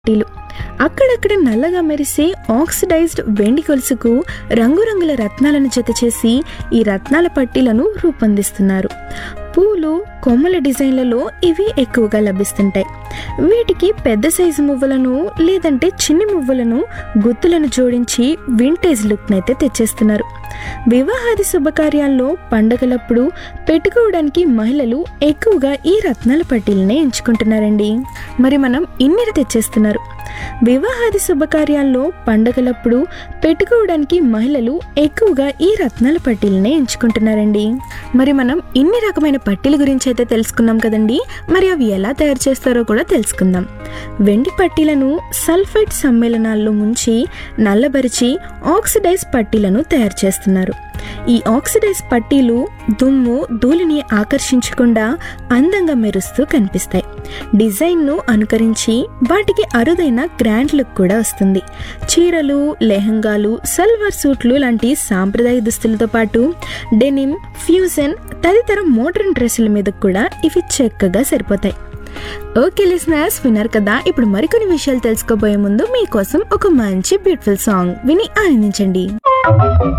పట్టీలు అక్కడక్కడ నల్లగా మెరిసే ఆక్సిడైజ్డ్ వెండి గొలుసుకు రంగురంగుల రత్నాలను జత చేసి ఈ రత్నాల పట్టీలను రూపొందిస్తున్నారు పూలు కొమ్మల డిజైన్లలో ఇవి ఎక్కువగా లభిస్తుంటాయి వీటికి పెద్ద సైజు మువ్వలను లేదంటే చిన్ని మువ్వలను గుత్తులను జోడించి వింటేజ్ లుక్నైతే అయితే తెచ్చేస్తున్నారు వివాహాది శుభకార్యాల్లో పండగలప్పుడు పెట్టుకోవడానికి మహిళలు ఎక్కువగా ఈ రత్నాల పట్టీలనే ఎంచుకుంటున్నారండి మరి మనం ఇన్ని తెచ్చేస్తున్నారు వివాహాది శుభకార్యాల్లో పండగలప్పుడు పెట్టుకోవడానికి మహిళలు ఎక్కువగా ఈ రత్నాల పట్టీలనే ఎంచుకుంటున్నారండి మరి మనం ఇన్ని రకమైన పట్టీల గురించి అయితే తెలుసుకున్నాం కదండి మరి అవి ఎలా తయారు చేస్తారో కూడా తెలుసుకుందాం వెండి పట్టీలను సల్ఫైడ్ సమ్మేళనాల్లో ముంచి నల్లబరిచి ఆక్సిడైజ్ పట్టీలను తయారు చేస్తున్నారు ఈ ఆక్సిడైజ్ పట్టీలు దుమ్ము ధూళిని ఆకర్షించకుండా అందంగా మెరుస్తూ కనిపిస్తాయి డిజైన్ను అనుకరించి వాటికి అరుదైన గ్రాండ్ లుక్ కూడా వస్తుంది చీరలు లెహంగాలు సల్వార్ సూట్లు లాంటి సాంప్రదాయ దుస్తులతో పాటు డెనిమ్ ఫ్యూజన్ తదితర మోడర్న్ డ్రెస్సుల మీద కూడా ఇవి చక్కగా సరిపోతాయి ఓకే లిసనర్స్ విన్నారు కదా ఇప్పుడు మరికొన్ని విషయాలు తెలుసుకోబోయే ముందు మీకోసం ఒక మంచి బ్యూటిఫుల్ సాంగ్ విని ఆనందించండి